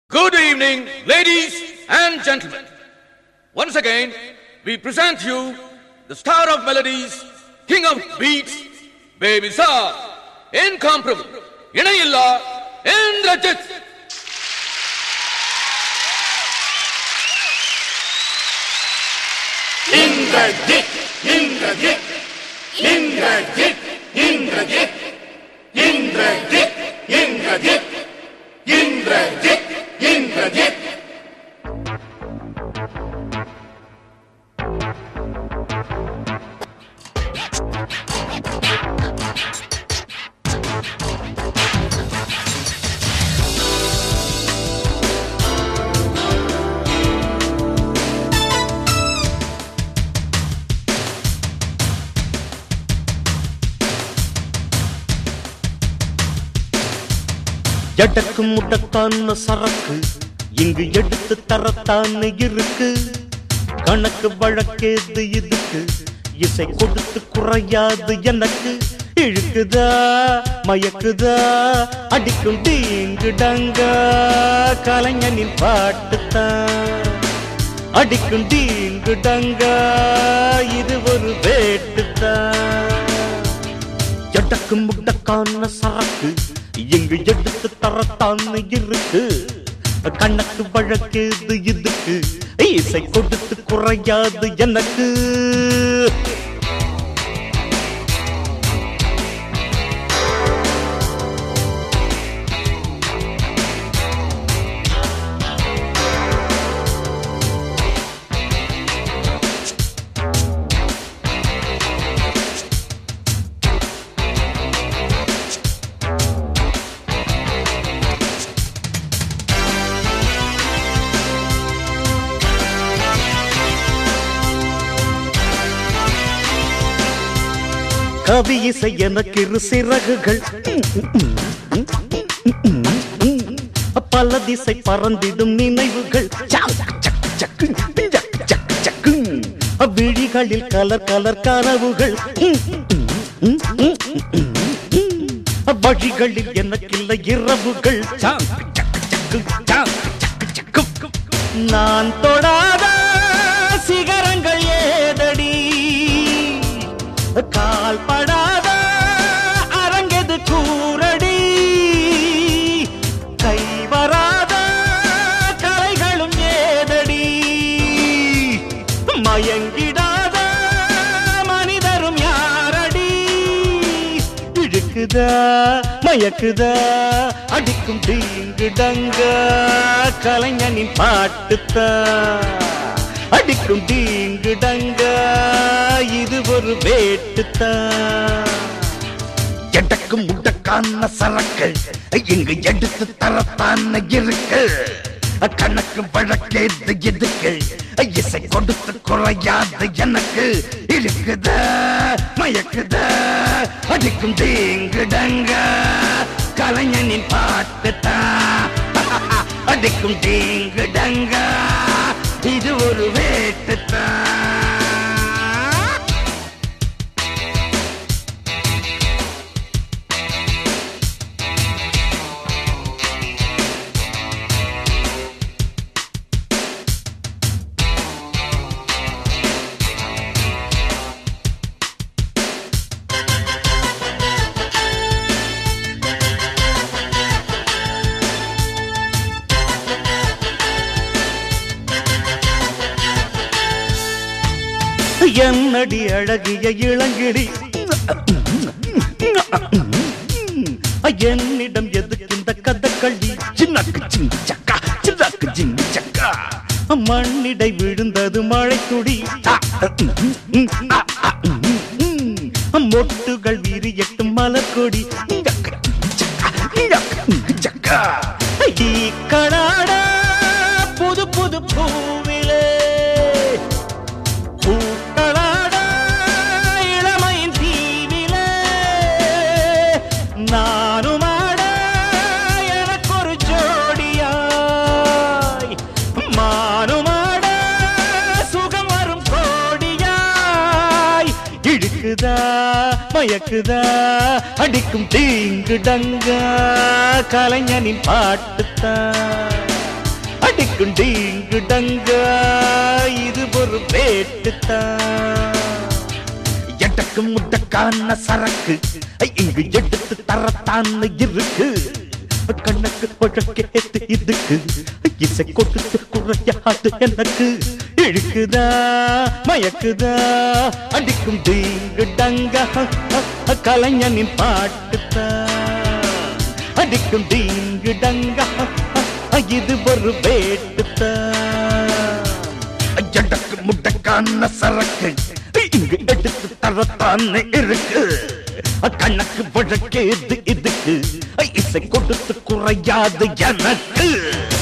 Good evening, ladies and gentlemen. Once again, we present you the star of melodies, king of beats, Baby Saar, incomparable, இணையில்லா இந்திரஜித் இந்திரஜித் இந்திரஜித் இந்திரஜித் இந்திரஜித் இந்திரஜித் இந்திரஜித் இந்திரஜித் இந்திரஜித் எடக்கு முடக்கான சரக்கு இங்கு எடுத்து தரத்தான இருக்கு கணக்கு வழக்கேது இதுக்கு இசை கொடுத்து குறையாது எனக்கு இழுக்குதா மயக்குதா அடிக்கும் டீங்கு டங்கா கலைஞனின் பாட்டுத்தான் அடிக்கும் டீங்கு டங்கா இது ஒரு வேட்டுத்தான் எடக்கு முடக்கான சரக்கு எங்கு எடுத்து தரத்தான் இருக்கு கணக்கு வழக்கேது இதுக்கு இசை கொடுத்து குறையாது எனக்கு கவி இசை எனக்கு இரு சிறகுகள் பல திசை பறந்திடும் நினைவுகள் சக்கு, சக்கு, சக்கு, சக்கு, சக்கு, சக்கு. விழிகளில் கலர் கலர் கனவுகள் வழிகளில் எனக்கில்லை இரவுகள் சாக்கு, சக்கு, சக்கு, சாக்கு, சக்கு, சக்கு. நான் தொடாத சிகரங்கள் ஏதடி கால் படாத அரங்கெது கூரடி கை வராத கலைகளும் ஏதடி மயங்கிடாத மனிதரும் யாரடி இழுக்குதா மயக்குதா அடிக்கும் தீங்கு டங்க கலைஞனின் பாட்டுத்தான் அடிக்கும் தீங்கு டங்க இது ஒரு வேட்டுத்தான் எடக்கும் முடக்கான சரக்கு இங்கு எடுத்து தரத்தான இருக்கு கணக்கு வழக்கேது எதுக்கு இசை கொடுத்து குறையாது எனக்கு இருக்குத மயக்குத அடிக்கும் தீங்குடங்க கலைஞனின் பாட்டுத்தான் அடிக்கும் தீங்குடங்க இது ஒரு வேட்டுத்தான் என்னடி அழகிய இளங்கிடி என்னிடம் எதுக்கு இந்த கதக்களி சின்னக்கு சிங்கு சக்கா சின்னக்கு சிங்கு சக்கா மண்ணிடை விழுந்தது மழை துடி மொட்டுகள் விரியட்டும் மலர்கொடி சக்கா ஈ கடாடா புது புது பூவிலே பூக்களாட இளமையின் தீவிலே நானுமாட எனக்கொரு ஜோடியாய் மானுமாட சுகம் வரும் கோடியாய் இழுக்குதா மயக்குதா அடிக்கும் தீங்கு டங்கா கலைஞனின் பாட்டுத்தான் அடிக்கும் டீங்கு டங்கா இது ஒரு வேட்டுத்தான் எட்டக்கு முட்டக்கான சரக்கு இங்கு எடுத்து தரத்தான் இருக்கு கண்ணுக்கு பழக்கேத்து இதுக்கு இசை கொடுத்து குறையாது எனக்கு இழுக்குதா மயக்குதா அடிக்கும் டீங்கு டங்கா கலைஞனின் பாட்டுத்தான் அடிக்கும் டீங்கு டங்கா இது ஒரு வேட்டுத்தான் எடக்கு முட்டக்கான சரக்கு இங்கு எடுத்து தரத்தானே இருக்கு கணக்கு வழக்கேது இதுக்கு இசை கொடுத்து குறையாது எனக்கு